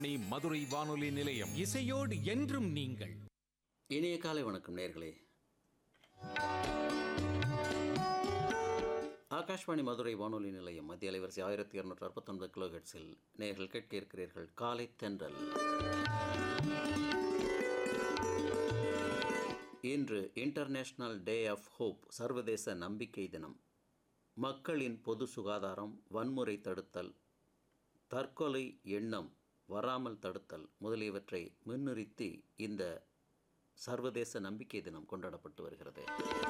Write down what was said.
நீ மதுரை வானொலி நிலையம் இசையோடு என்றும் நீங்கள் இனிய காலை வணக்கம் நேர்களே ஆகாஷ்வாணி மதுரை வானொலி நிலையம் மத்திய அலைவரிசை ஆயிரத்தி இரநூற்றி அறுபத்தொன்பது கிலோ ஹெட்ஸில் நேர்கள் கேட்க இருக்கிறீர்கள் காலை தென்றல் இன்று இன்டர்நேஷனல் டே ஆஃப் ஹோப் சர்வதேச நம்பிக்கை தினம் மக்களின் பொது சுகாதாரம் வன்முறை தடுத்தல் தற்கொலை எண்ணம் வராமல் தடுத்தல் முதலியவற்றை முன்னிறுத்தி இந்த சர்வதேச நம்பிக்கை தினம் கொண்டாடப்பட்டு வருகிறது